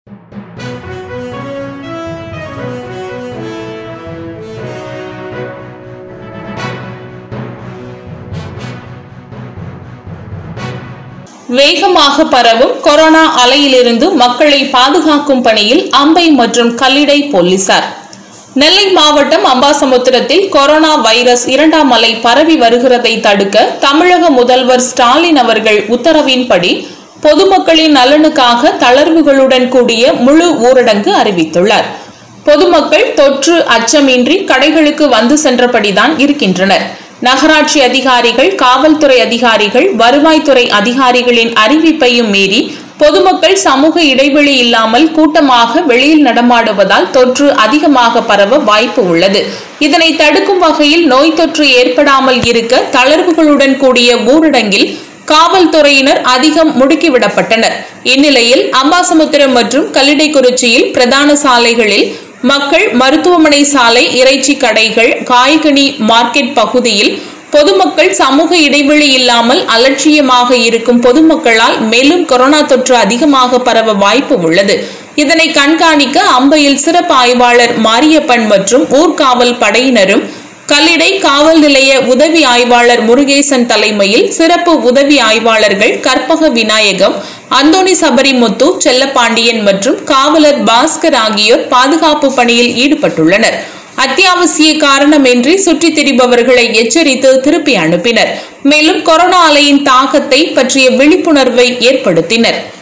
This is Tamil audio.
வேகமாக பரவும் கொரோனா அலையிலிருந்து மக்களை பாதுகாக்கும் பணியில் அம்பை மற்றும் கல்லிடை போலீசார் நெல்லை மாவட்டம் அம்பாசமுத்திரத்தில் கொரோனா வைரஸ் இரண்டாம் அலை பரவி வருகிறதை தடுக்க தமிழக முதல்வர் ஸ்டாலின் அவர்கள் உத்தரவின்படி பொதுமக்களின் நலனுக்காக தளர்வுகளுடன் கூடிய முழு ஊரடங்கு அறிவித்துள்ளார் பொதுமக்கள் தொற்று அச்சமின்றி கடைகளுக்கு வந்து சென்றபடிதான் இருக்கின்றனர் நகராட்சி அதிகாரிகள் காவல்துறை அதிகாரிகள் வருவாய்த்துறை அதிகாரிகளின் அறிவிப்பையும் மீறி பொதுமக்கள் சமூக இடைவெளி இல்லாமல் கூட்டமாக வெளியில் நடமாடுவதால் தொற்று அதிகமாக பரவ வாய்ப்பு உள்ளது இதனை தடுக்கும் வகையில் நோய் தொற்று ஏற்படாமல் இருக்க தளர்வுகளுடன் கூடிய ஊரடங்கில் காவல்துறையினர் அதிகம் முடுக்கிவிடப்பட்டனர் இந்நிலையில் அம்பாசமுத்திரம் மற்றும் கல்லிடைக்குறிச்சியில் பிரதான சாலைகளில் மக்கள் மருத்துவமனை சாலை இறைச்சி கடைகள் காய்கனி மார்க்கெட் பகுதியில் பொதுமக்கள் சமூக இடைவெளி இல்லாமல் அலட்சியமாக இருக்கும் பொதுமக்களால் மேலும் கொரோனா தொற்று அதிகமாக பரவ வாய்ப்பு உள்ளது இதனை கண்காணிக்க அம்பையில் சிறப்பு ஆய்வாளர் மாரியப்பன் மற்றும் ஊர்காவல் படையினரும் கல்லிடை காவல் நிலைய உதவி ஆய்வாளர் முருகேசன் தலைமையில் சிறப்பு உதவி ஆய்வாளர்கள் கற்பக விநாயகம் அந்தோணி சபரிமுத்து செல்லப்பாண்டியன் மற்றும் காவலர் பாஸ்கர் ஆகியோர் பாதுகாப்பு பணியில் ஈடுபட்டுள்ளனர் அத்தியாவசிய காரணமின்றி சுற்றித் திரிபவர்களை எச்சரித்து திருப்பி அனுப்பினர் மேலும் கொரோனா அலையின் தாக்கத்தை பற்றிய விழிப்புணர்வை ஏற்படுத்தினர்